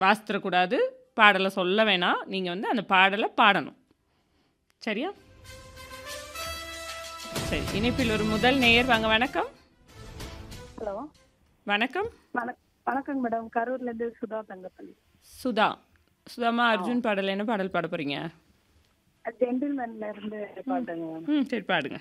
வாசித்துறக்கூடாது பாடலை சொல்ல வேணாம் நீங்கள் வந்து அந்த பாடலை பாடணும் சரியா சரி இணைப்பில் ஒரு முதல் நேயர் வாங்க வணக்கம் ஹலோ வணக்கம் வணக் வணக்கங்க மேடம் கரூர்ல இருந்து சுதா தங்கப்பள்ளி சுதா சுதாமா அர்ஜுன் பாடல் என்ன பாடல் பாட போறீங்க ஜென்டில்மேன்ல இருந்து பாடுங்க ம் சரி பாடுங்க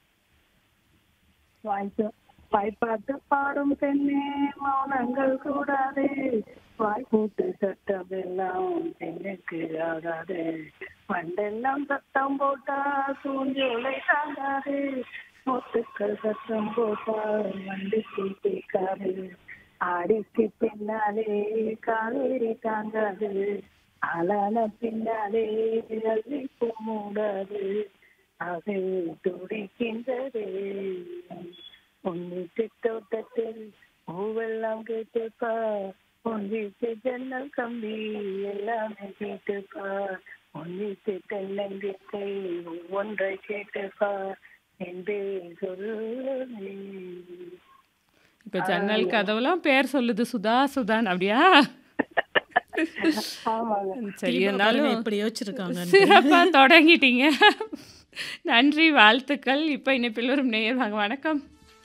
வாய்ப்பு வாய்ப்பாட்டு பாடும் பெண்ணே மௌனங்கள் கூடாது வாய் போட்டு சட்டம் எல்லாம் பெண்ணுக்கு ஆகாது பண்டெல்லாம் சத்தம் போட்டா சூஞ்சோலை தாங்காது முத்துக்கள் சத்தம் போட்டா வண்டிக்கு கேட்காது ஆடிக்கு பின்னாலே காவேரி தாங்காது ஆளான பின்னாலே அள்ளிப்பு மூடாது அது துடிக்கின்றது உன் வீட்டு தோட்டத்தில் பூவெல்லாம் கேட்டுப்பா உன் வீட்டு ஜன்னல் கம்பி எல்லாமே கேட்டுப்பா உன் வீட்டு தென்னங்கிட்டை ஒன்றை கேட்டுப்பா என்றே சொல்லுவே இப்போ ஜன்னல் கதவுலாம் பேர் சொல்லுது சுதா சுதான் அப்படியா ஆமாங்க சரி தீபா பாருங்க இருந்தாலும் எப்படி யோசிச்சிருக்காங்க சிறப்பா தொடங்கிட்டீங்க நன்றி வாழ்த்துக்கள் இப்போ இணைப்பில் வரும் நேயர் வாங்க வணக்கம்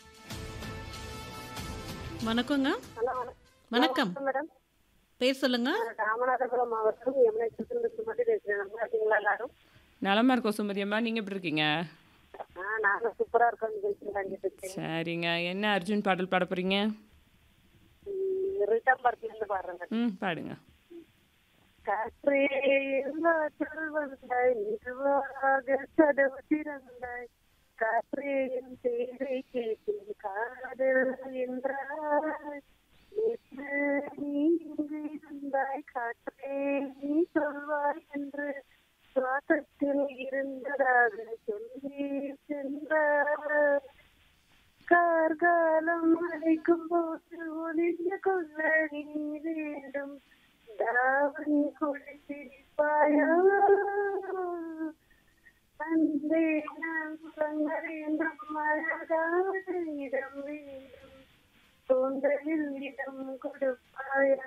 வணக்கங்க வணக்கம் மேடம் பேர் சொல்லுங்க ராமநாதபுரம் மாவட்டம் எம்எல்ஏ சுமதி பேசுறேன் நல்லா இருக்கீங்களா எல்லாரும் நலமா இருக்கோம் சுமதி அம்மா நீங்க எப்படி இருக்கீங்க ஆ நானும் சூப்பரா இருக்கோம் நிகழ்ச்சி வாங்கிட்டு இருக்கேன் சரிங்க என்ன அர்ஜுன் பாடல் பாட போறீங்க ரிட்டம் பார்க்ல இருந்து பாடுறேன் ம் பாடுங்க காற்றே எல்லாத்தில் வந்தாய் மெதுவாக கதவு திறந்தாய் காற்றே என் பேரை கேட்டேன் காதல் என்றாய் நேற்று நீ இங்கு இருந்தாய் காற்றே நீ சொல்வாய் என்று சுவாசத்தில் இருந்ததாக சொல்லி சென்றாய் கார்காலம் அழைக்கும் போது ஒளிந்து கொள்ள நீ வேண்டும் தாவணி குளித்திருப்பாயா அன்பே நான் சொல்ல வேண்டும் அழகான இடம் வேண்டும் தோன்றலில் இடம் கொடுப்பாயா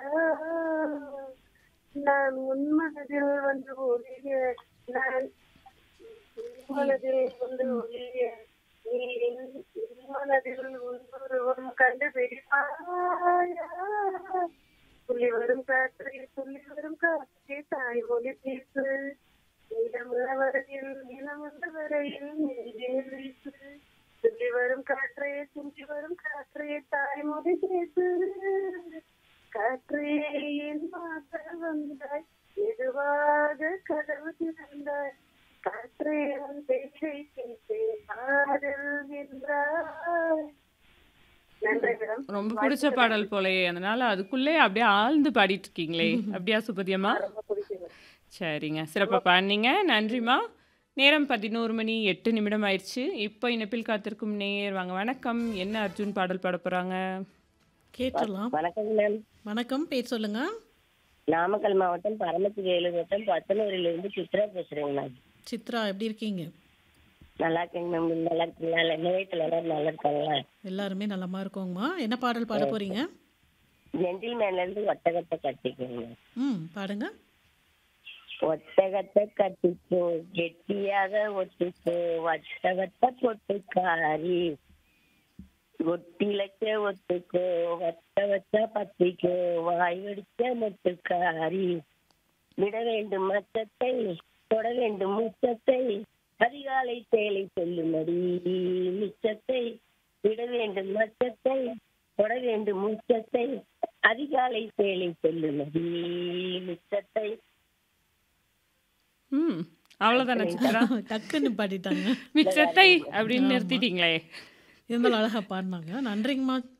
நான் உன் மனதில் வந்து ஒழிய நான் உன் மனதில் வந்து ஒழிய நீ என் என் மனதில் உருவம் கண்டுபிடிப்பாயா துள்ளி வரும் காற்றை துள்ளி வரும் காற்றை தாய் மொழி பேசு நீளமுள்ள வரையில் நீளமுள்ள வரையில் நெஞ்சில் வீசு துள்ளி வரும் காற்றை துள்ளி வரும் காற்றை தாய் மொழி பேசு காற்றே என் மாத்த வந்தாய் மெதுவாக கதவு திறந்தாய் காற்றே உன் பேச்சை கேட்டேன் ஆதல் என்றாய் நன்றி மேடம் ரொம்ப பிடிச்ச பாடல் போலயே அதனால அதுக்குள்ளே அப்படியே ஆழ்ந்து பாடிட்டு இருக்கீங்களே அப்படியா சுபதி அம்மா ரொம்ப பிடிக்கும் சரிங்க சிறப்பாக பாடினீங்க நன்றிம்மா நேரம் பதினோரு மணி எட்டு நிமிடம் ஆயிடுச்சு இப்போ இணைப்பில் காத்திருக்கும் நேயர் வாங்க வணக்கம் என்ன அர்ஜுன் பாடல் பாட போறாங்க கேட்டுடலாம் வணக்கம் மேம் வணக்கம் பேர் சொல்லுங்க நாமக்கல் மாவட்டம் பரமத்தி வேலு வட்டம் பத்தனூரில இருந்து சித்ரா பேசுறேங்க மேம் சித்ரா எப்படி இருக்கீங்க நல்லா இருக்கேங்க மேம் நல்லா இருக்கீங்களா இல்ல நிலையத்துல எல்லாரும் நல்லா இருக்காங்களா எல்லாருமே நலமா இருக்கோங்கம்மா என்ன பாடல் பாட போறீங்க ஜென்டில் மேன்ல இருந்து ஒட்டகத்தை கட்டிக்கோங்க ம் பாடுங்க ஒட்டகத்தை கட்டிக்கோ கெட்டியாக ஒட்டிக்கோ ஒட்டகத்தை பொட்டுக்காரி ஒட்டிலக்க ஒத்துக்கோ வட்ட வச்ச பத்திக்கோ வாய் வெடிச்ச மொட்டுக்காரி விட வேண்டும் மச்சத்தை தொட வேண்டும் முச்சத்தை அதிகாலை சேலை சொல்லுமடி மிச்சத்தை விட வேண்டும் மச்சத்தை தொட வேண்டும் முச்சத்தை அதிகாலை சேலை சொல்லுமடி மிச்சத்தை ம் அவ்வளோதானே சித்ரா டக்குன்னு பாடிட்டாங்க மிச்சத்தை அப்படின்னு நிறுத்திட்டீங்களே இருந்தாலும் அழகா பாடினாங்க நன்றிங்கம்மா